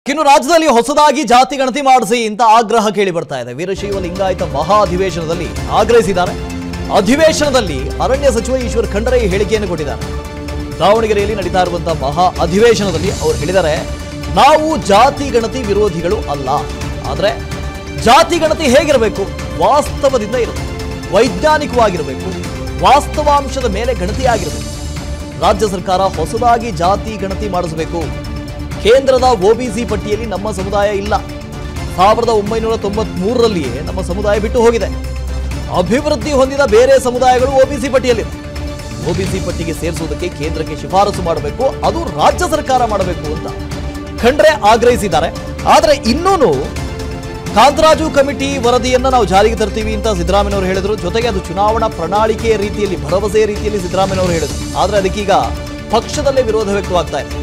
ಇನ್ನು ರಾಜ್ಯದಲ್ಲಿ ಹೊಸದಾಗಿ ಜಾತಿ ಗಣತಿ ಮಾಡಿಸಿ ಅಂತ ಆಗ್ರಹ ಕೇಳಿ ಬರ್ತಾ ಇದೆ ವೀರಶೈವ ಲಿಂಗಾಯತ ಮಹಾ ಅಧಿವೇಶನದಲ್ಲಿ ಆಗ್ರಹಿಸಿದ್ದಾರೆ ಅಧಿವೇಶನದಲ್ಲಿ ಅರಣ್ಯ ಸಚಿವ ಈಶ್ವರ್ ಖಂಡ್ರೆ ಈ ಹೇಳಿಕೆಯನ್ನು ಕೊಟ್ಟಿದ್ದಾರೆ ದಾವಣಗೆರೆಯಲ್ಲಿ ನಡೀತಾ ಇರುವಂತಹ ಮಹಾ ಅಧಿವೇಶನದಲ್ಲಿ ಅವರು ಹೇಳಿದ್ದಾರೆ ನಾವು ಜಾತಿ ಗಣತಿ ವಿರೋಧಿಗಳು ಅಲ್ಲ ಆದ್ರೆ ಜಾತಿ ಗಣತಿ ಹೇಗಿರಬೇಕು ವಾಸ್ತವದಿಂದ ಇರಬೇಕು ವೈಜ್ಞಾನಿಕವಾಗಿರಬೇಕು ವಾಸ್ತವಾಂಶದ ಮೇಲೆ ಗಣತಿಯಾಗಿರಬೇಕು ರಾಜ್ಯ ಸರ್ಕಾರ ಹೊಸದಾಗಿ ಜಾತಿ ಗಣತಿ ಮಾಡಿಸಬೇಕು ಕೇಂದ್ರದ ಒಬಿಸಿ ಪಟ್ಟಿಯಲ್ಲಿ ನಮ್ಮ ಸಮುದಾಯ ಇಲ್ಲ ಸಾವಿರದ ಒಂಬೈನೂರ ತೊಂಬತ್ ಮೂರರಲ್ಲಿಯೇ ನಮ್ಮ ಸಮುದಾಯ ಬಿಟ್ಟು ಹೋಗಿದೆ ಅಭಿವೃದ್ಧಿ ಹೊಂದಿದ ಬೇರೆ ಸಮುದಾಯಗಳು ಒಬಿಸಿ ಪಟ್ಟಿಯಲ್ಲಿವೆ ಒಬಿಸಿ ಪಟ್ಟಿಗೆ ಸೇರಿಸುವುದಕ್ಕೆ ಕೇಂದ್ರಕ್ಕೆ ಶಿಫಾರಸು ಮಾಡಬೇಕು ಅದು ರಾಜ್ಯ ಸರ್ಕಾರ ಮಾಡಬೇಕು ಅಂತ ಖಂಡ್ರೆ ಆಗ್ರಹಿಸಿದ್ದಾರೆ ಆದರೆ ಇನ್ನೂನು ಕಾಂತರಾಜು ಕಮಿಟಿ ವರದಿಯನ್ನ ನಾವು ಜಾರಿಗೆ ತರ್ತೀವಿ ಅಂತ ಸಿದ್ದರಾಮಯ್ಯನವರು ಹೇಳಿದ್ರು ಜೊತೆಗೆ ಅದು ಚುನಾವಣಾ ಪ್ರಣಾಳಿಕೆಯ ರೀತಿಯಲ್ಲಿ ಭರವಸೆಯ ರೀತಿಯಲ್ಲಿ ಸಿದ್ದರಾಮಯ್ಯನವರು ಹೇಳಿದ್ರು ಆದ್ರೆ ಅದಕ್ಕೀಗ ಪಕ್ಷದಲ್ಲೇ ವಿರೋಧ ವ್ಯಕ್ತವಾಗ್ತಾ ಇದೆ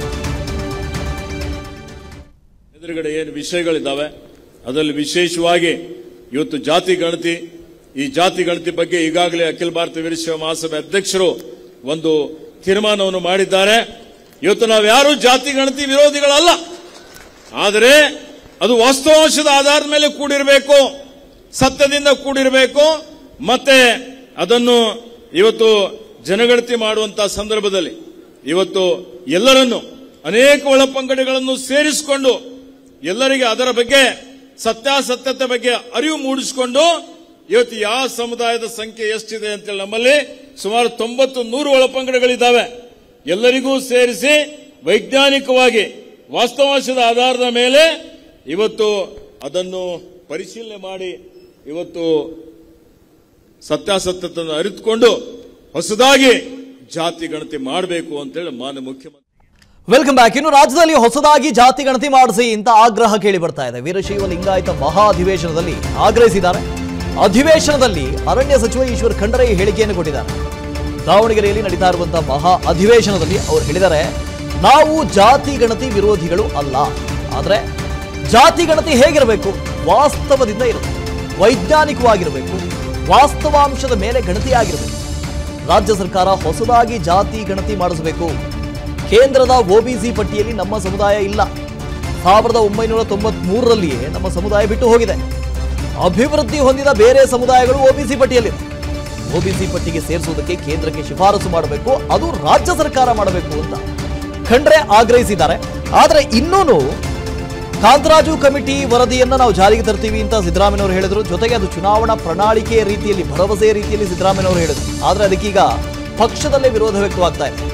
ಎದುರುಗಡೆ ಏನು ವಿಷಯಗಳಿದ್ದಾವೆ ಅದರಲ್ಲಿ ವಿಶೇಷವಾಗಿ ಇವತ್ತು ಜಾತಿ ಗಣತಿ ಈ ಜಾತಿ ಗಣತಿ ಬಗ್ಗೆ ಈಗಾಗಲೇ ಅಖಿಲ ಭಾರತ ವೀರಶೈವ ಮಹಾಸಭೆ ಅಧ್ಯಕ್ಷರು ಒಂದು ತೀರ್ಮಾನವನ್ನು ಮಾಡಿದ್ದಾರೆ ಇವತ್ತು ನಾವು ಯಾರು ಜಾತಿ ಗಣತಿ ವಿರೋಧಿಗಳಲ್ಲ ಆದರೆ ಅದು ವಾಸ್ತವಾಂಶದ ಆಧಾರದ ಮೇಲೆ ಕೂಡಿರಬೇಕು ಸತ್ಯದಿಂದ ಕೂಡಿರಬೇಕು ಮತ್ತೆ ಅದನ್ನು ಇವತ್ತು ಜನಗಣತಿ ಮಾಡುವಂತಹ ಸಂದರ್ಭದಲ್ಲಿ ಇವತ್ತು ಎಲ್ಲರನ್ನು ಅನೇಕ ಒಳಪಂಗಡಗಳನ್ನು ಸೇರಿಸಿಕೊಂಡು ಎಲ್ಲರಿಗೆ ಅದರ ಬಗ್ಗೆ ಸತ್ಯಾಸತ್ಯತೆ ಬಗ್ಗೆ ಅರಿವು ಮೂಡಿಸಿಕೊಂಡು ಇವತ್ತು ಯಾವ ಸಮುದಾಯದ ಸಂಖ್ಯೆ ಎಷ್ಟಿದೆ ಅಂತೇಳಿ ನಮ್ಮಲ್ಲಿ ಸುಮಾರು ತೊಂಬತ್ತು ನೂರು ಒಳಪಂಗಡಗಳಿದ್ದಾವೆ ಎಲ್ಲರಿಗೂ ಸೇರಿಸಿ ವೈಜ್ಞಾನಿಕವಾಗಿ ವಾಸ್ತವಾಂಶದ ಆಧಾರದ ಮೇಲೆ ಇವತ್ತು ಅದನ್ನು ಪರಿಶೀಲನೆ ಮಾಡಿ ಇವತ್ತು ಸತ್ಯಾಸತ್ಯತೆಯನ್ನು ಅರಿತುಕೊಂಡು ಹೊಸದಾಗಿ ಜಾತಿ ಗಣತಿ ಮಾಡಬೇಕು ಅಂತೇಳಿ ಮಾನ್ಯ ಮುಖ್ಯಮಂತ್ರಿ ವೆಲ್ಕಮ್ ಬ್ಯಾಕ್ ಇನ್ನು ರಾಜ್ಯದಲ್ಲಿ ಹೊಸದಾಗಿ ಜಾತಿ ಗಣತಿ ಮಾಡಿಸಿ ಅಂತ ಆಗ್ರಹ ಕೇಳಿ ಬರ್ತಾ ಇದೆ ವೀರಶೈವ ಲಿಂಗಾಯತ ಮಹಾ ಅಧಿವೇಶನದಲ್ಲಿ ಆಗ್ರಹಿಸಿದ್ದಾರೆ ಅಧಿವೇಶನದಲ್ಲಿ ಅರಣ್ಯ ಸಚಿವ ಈಶ್ವರ್ ಖಂಡ್ರೆ ಈ ಹೇಳಿಕೆಯನ್ನು ಕೊಟ್ಟಿದ್ದಾರೆ ದಾವಣಗೆರೆಯಲ್ಲಿ ನಡೀತಾ ಇರುವಂತಹ ಮಹಾ ಅಧಿವೇಶನದಲ್ಲಿ ಅವರು ಹೇಳಿದ್ದಾರೆ ನಾವು ಜಾತಿ ಗಣತಿ ವಿರೋಧಿಗಳು ಅಲ್ಲ ಆದ್ರೆ ಜಾತಿ ಗಣತಿ ಹೇಗಿರಬೇಕು ವಾಸ್ತವದಿಂದ ಇರಬೇಕು ವೈಜ್ಞಾನಿಕವಾಗಿರಬೇಕು ವಾಸ್ತವಾಂಶದ ಮೇಲೆ ಗಣತಿಯಾಗಿರಬೇಕು ರಾಜ್ಯ ಸರ್ಕಾರ ಹೊಸದಾಗಿ ಜಾತಿ ಗಣತಿ ಮಾಡಿಸಬೇಕು ಕೇಂದ್ರದ ಒಬಿಸಿ ಪಟ್ಟಿಯಲ್ಲಿ ನಮ್ಮ ಸಮುದಾಯ ಇಲ್ಲ ಸಾವಿರದ ಒಂಬೈನೂರ ತೊಂಬತ್ ಮೂರರಲ್ಲಿಯೇ ನಮ್ಮ ಸಮುದಾಯ ಬಿಟ್ಟು ಹೋಗಿದೆ ಅಭಿವೃದ್ಧಿ ಹೊಂದಿದ ಬೇರೆ ಸಮುದಾಯಗಳು ಒಬಿಸಿ ಪಟ್ಟಿಯಲ್ಲಿವೆ ಒಬಿಸಿ ಪಟ್ಟಿಗೆ ಸೇರಿಸುವುದಕ್ಕೆ ಕೇಂದ್ರಕ್ಕೆ ಶಿಫಾರಸು ಮಾಡಬೇಕು ಅದು ರಾಜ್ಯ ಸರ್ಕಾರ ಮಾಡಬೇಕು ಅಂತ ಖಂಡ್ರೆ ಆಗ್ರಹಿಸಿದ್ದಾರೆ ಆದರೆ ಇನ್ನೂನು ಕಾಂತರಾಜು ಕಮಿಟಿ ವರದಿಯನ್ನ ನಾವು ಜಾರಿಗೆ ತರ್ತೀವಿ ಅಂತ ಸಿದ್ದರಾಮಯ್ಯನವರು ಹೇಳಿದ್ರು ಜೊತೆಗೆ ಅದು ಚುನಾವಣಾ ಪ್ರಣಾಳಿಕೆಯ ರೀತಿಯಲ್ಲಿ ಭರವಸೆಯ ರೀತಿಯಲ್ಲಿ ಸಿದ್ದರಾಮಯ್ಯನವರು ಹೇಳಿದ್ರು ಆದ್ರೆ ಅದಕ್ಕೀಗ ಪಕ್ಷದಲ್ಲೇ ವಿರೋಧ ವ್ಯಕ್ತವಾಗ್ತಾ ಇದೆ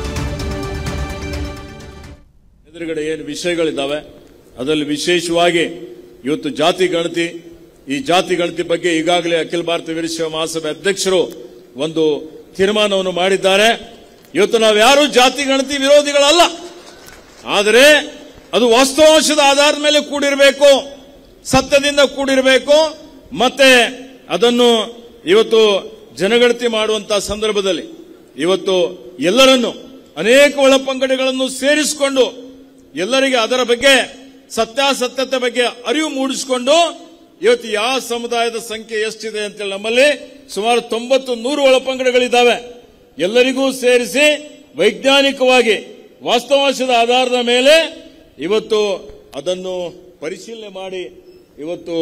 ಎದುರುಗಡೆ ಏನು ವಿಷಯಗಳಿದ್ದಾವೆ ಅದರಲ್ಲಿ ವಿಶೇಷವಾಗಿ ಇವತ್ತು ಜಾತಿ ಗಣತಿ ಈ ಜಾತಿ ಗಣತಿ ಬಗ್ಗೆ ಈಗಾಗಲೇ ಅಖಿಲ ಭಾರತ ವೀರಶೈವ ಮಹಾಸಭೆ ಅಧ್ಯಕ್ಷರು ಒಂದು ತೀರ್ಮಾನವನ್ನು ಮಾಡಿದ್ದಾರೆ ಇವತ್ತು ನಾವು ಯಾರು ಜಾತಿ ಗಣತಿ ವಿರೋಧಿಗಳಲ್ಲ ಆದರೆ ಅದು ವಾಸ್ತವಾಂಶದ ಆಧಾರದ ಮೇಲೆ ಕೂಡಿರಬೇಕು ಸತ್ಯದಿಂದ ಕೂಡಿರಬೇಕು ಮತ್ತೆ ಅದನ್ನು ಇವತ್ತು ಜನಗಣತಿ ಮಾಡುವಂತಹ ಸಂದರ್ಭದಲ್ಲಿ ಇವತ್ತು ಎಲ್ಲರನ್ನು ಅನೇಕ ಒಳಪಂಗಡಗಳನ್ನು ಸೇರಿಸಿಕೊಂಡು ಎಲ್ಲರಿಗೆ ಅದರ ಬಗ್ಗೆ ಸತ್ಯಾಸತ್ಯತೆ ಬಗ್ಗೆ ಅರಿವು ಮೂಡಿಸಿಕೊಂಡು ಇವತ್ತು ಯಾವ ಸಮುದಾಯದ ಸಂಖ್ಯೆ ಎಷ್ಟಿದೆ ಅಂತೇಳಿ ನಮ್ಮಲ್ಲಿ ಸುಮಾರು ತೊಂಬತ್ತು ನೂರು ಒಳಪಂಗಡಗಳಿದ್ದಾವೆ ಎಲ್ಲರಿಗೂ ಸೇರಿಸಿ ವೈಜ್ಞಾನಿಕವಾಗಿ ವಾಸ್ತವಾಂಶದ ಆಧಾರದ ಮೇಲೆ ಇವತ್ತು ಅದನ್ನು ಪರಿಶೀಲನೆ ಮಾಡಿ ಇವತ್ತು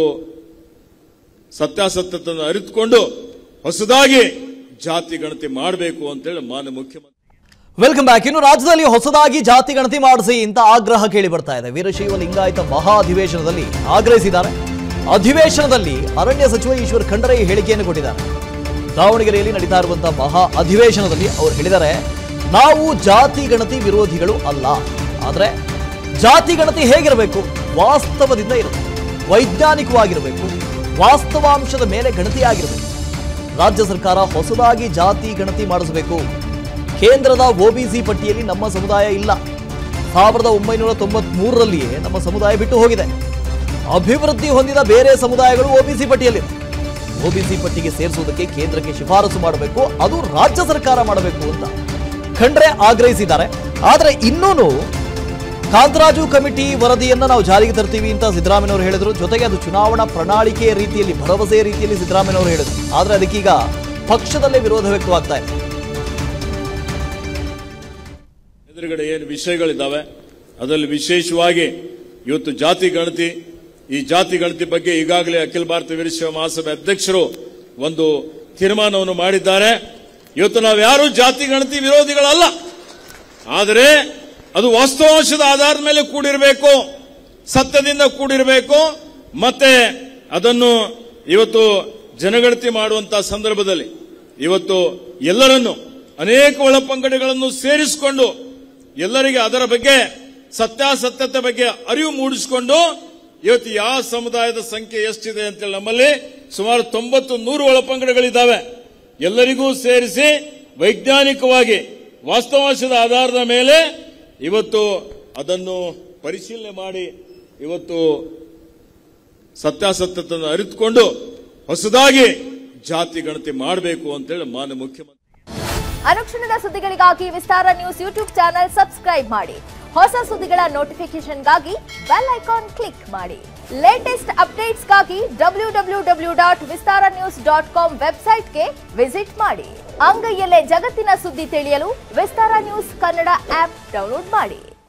ಸತ್ಯಾಸತ್ಯತೆಯನ್ನು ಅರಿತುಕೊಂಡು ಹೊಸದಾಗಿ ಜಾತಿ ಗಣತಿ ಮಾಡಬೇಕು ಅಂತೇಳಿ ಮಾನ್ಯ ಮುಖ್ಯಮಂತ್ರಿ ವೆಲ್ಕಮ್ ಬ್ಯಾಕ್ ಇನ್ನು ರಾಜ್ಯದಲ್ಲಿ ಹೊಸದಾಗಿ ಜಾತಿ ಗಣತಿ ಮಾಡಿಸಿ ಅಂತ ಆಗ್ರಹ ಕೇಳಿ ಬರ್ತಾ ಇದೆ ವೀರಶೈವ ಲಿಂಗಾಯತ ಮಹಾ ಅಧಿವೇಶನದಲ್ಲಿ ಆಗ್ರಹಿಸಿದ್ದಾರೆ ಅಧಿವೇಶನದಲ್ಲಿ ಅರಣ್ಯ ಸಚಿವ ಈಶ್ವರ್ ಖಂಡ್ರೆ ಈ ಹೇಳಿಕೆಯನ್ನು ಕೊಟ್ಟಿದ್ದಾರೆ ದಾವಣಗೆರೆಯಲ್ಲಿ ನಡೀತಾ ಇರುವಂತಹ ಮಹಾ ಅಧಿವೇಶನದಲ್ಲಿ ಅವರು ಹೇಳಿದ್ದಾರೆ ನಾವು ಜಾತಿ ಗಣತಿ ವಿರೋಧಿಗಳು ಅಲ್ಲ ಆದ್ರೆ ಜಾತಿ ಗಣತಿ ಹೇಗಿರಬೇಕು ವಾಸ್ತವದಿಂದ ಇರಬೇಕು ವೈಜ್ಞಾನಿಕವಾಗಿರಬೇಕು ವಾಸ್ತವಾಂಶದ ಮೇಲೆ ಗಣತಿಯಾಗಿರಬೇಕು ರಾಜ್ಯ ಸರ್ಕಾರ ಹೊಸದಾಗಿ ಜಾತಿ ಗಣತಿ ಮಾಡಿಸಬೇಕು ಕೇಂದ್ರದ ಒಬಿಸಿ ಪಟ್ಟಿಯಲ್ಲಿ ನಮ್ಮ ಸಮುದಾಯ ಇಲ್ಲ ಸಾವಿರದ ಒಂಬೈನೂರ ತೊಂಬತ್ ಮೂರರಲ್ಲಿಯೇ ನಮ್ಮ ಸಮುದಾಯ ಬಿಟ್ಟು ಹೋಗಿದೆ ಅಭಿವೃದ್ಧಿ ಹೊಂದಿದ ಬೇರೆ ಸಮುದಾಯಗಳು ಒಬಿಸಿ ಪಟ್ಟಿಯಲ್ಲಿವೆ ಒಬಿಸಿ ಪಟ್ಟಿಗೆ ಸೇರಿಸುವುದಕ್ಕೆ ಕೇಂದ್ರಕ್ಕೆ ಶಿಫಾರಸು ಮಾಡಬೇಕು ಅದು ರಾಜ್ಯ ಸರ್ಕಾರ ಮಾಡಬೇಕು ಅಂತ ಖಂಡ್ರೆ ಆಗ್ರಹಿಸಿದ್ದಾರೆ ಆದರೆ ಇನ್ನೂನು ಕಾಂತರಾಜು ಕಮಿಟಿ ವರದಿಯನ್ನ ನಾವು ಜಾರಿಗೆ ತರ್ತೀವಿ ಅಂತ ಸಿದ್ದರಾಮಯ್ಯನವರು ಹೇಳಿದ್ರು ಜೊತೆಗೆ ಅದು ಚುನಾವಣಾ ಪ್ರಣಾಳಿಕೆಯ ರೀತಿಯಲ್ಲಿ ಭರವಸೆಯ ರೀತಿಯಲ್ಲಿ ಸಿದ್ದರಾಮಯ್ಯನವರು ಹೇಳಿದ್ರು ಆದ್ರೆ ಅದಕ್ಕೀಗ ಪಕ್ಷದಲ್ಲೇ ವಿರೋಧ ವ್ಯಕ್ತವಾಗ್ತಾ ಇದೆ ಎದುರುಗಡೆ ಏನು ವಿಷಯಗಳಿದ್ದಾವೆ ಅದರಲ್ಲಿ ವಿಶೇಷವಾಗಿ ಇವತ್ತು ಜಾತಿ ಗಣತಿ ಈ ಜಾತಿ ಗಣತಿ ಬಗ್ಗೆ ಈಗಾಗಲೇ ಅಖಿಲ ಭಾರತ ವೀರಶೈವ ಮಹಾಸಭೆ ಅಧ್ಯಕ್ಷರು ಒಂದು ತೀರ್ಮಾನವನ್ನು ಮಾಡಿದ್ದಾರೆ ಇವತ್ತು ನಾವ್ಯಾರು ಜಾತಿ ಗಣತಿ ವಿರೋಧಿಗಳಲ್ಲ ಆದರೆ ಅದು ವಾಸ್ತವಾಂಶದ ಆಧಾರದ ಮೇಲೆ ಕೂಡಿರಬೇಕು ಸತ್ಯದಿಂದ ಕೂಡಿರಬೇಕು ಮತ್ತೆ ಅದನ್ನು ಇವತ್ತು ಜನಗಣತಿ ಮಾಡುವಂತಹ ಸಂದರ್ಭದಲ್ಲಿ ಇವತ್ತು ಎಲ್ಲರನ್ನು ಅನೇಕ ಒಳಪಂಗಡಗಳನ್ನು ಸೇರಿಸಿಕೊಂಡು ಎಲ್ಲರಿಗೆ ಅದರ ಬಗ್ಗೆ ಸತ್ಯಾಸತ್ಯತೆ ಬಗ್ಗೆ ಅರಿವು ಮೂಡಿಸಿಕೊಂಡು ಇವತ್ತು ಯಾವ ಸಮುದಾಯದ ಸಂಖ್ಯೆ ಎಷ್ಟಿದೆ ಅಂತೇಳಿ ನಮ್ಮಲ್ಲಿ ಸುಮಾರು ತೊಂಬತ್ತು ನೂರು ಒಳಪಂಗಡಗಳಿದ್ದಾವೆ ಎಲ್ಲರಿಗೂ ಸೇರಿಸಿ ವೈಜ್ಞಾನಿಕವಾಗಿ ವಾಸ್ತವಾಂಶದ ಆಧಾರದ ಮೇಲೆ ಇವತ್ತು ಅದನ್ನು ಪರಿಶೀಲನೆ ಮಾಡಿ ಇವತ್ತು ಸತ್ಯಾಸತ್ಯತೆಯನ್ನು ಅರಿತುಕೊಂಡು ಹೊಸದಾಗಿ ಜಾತಿ ಗಣತಿ ಮಾಡಬೇಕು ಅಂತೇಳಿ ಮಾನ್ಯ ಮುಖ್ಯಮಂತ್ರಿ ಅನುಕ್ಷಣದ ಸುದ್ದಿಗಳಿಗಾಗಿ Vistara news YouTube channel subscribe ಮಾಡಿ ಹೊಸ ಸುದ್ದಿಗಳ ನೋಟಿಫಿಕೇಶನ್ಗಾಗಿ ಬೆಲ್ ಐಕಾನ್ ಕ್ಲಿಕ್ ಮಾಡಿ ಲೇಟೆಸ್ಟ್ ಅಪ್ಡೇಟ್ಸ್ಗಾಗಿ W W W dot Vistara news dot com ವೆಬ್ಸೈಟ್ಗೆ ವಿಸಿಟ್ ಮಾಡಿ ಅಂಗೈಯಲ್ಲೇ ಜಗತ್ತಿನ ಸುದ್ದಿ ತಿಳಿಯಲು Vistara news Kannada app download ಮಾಡಿ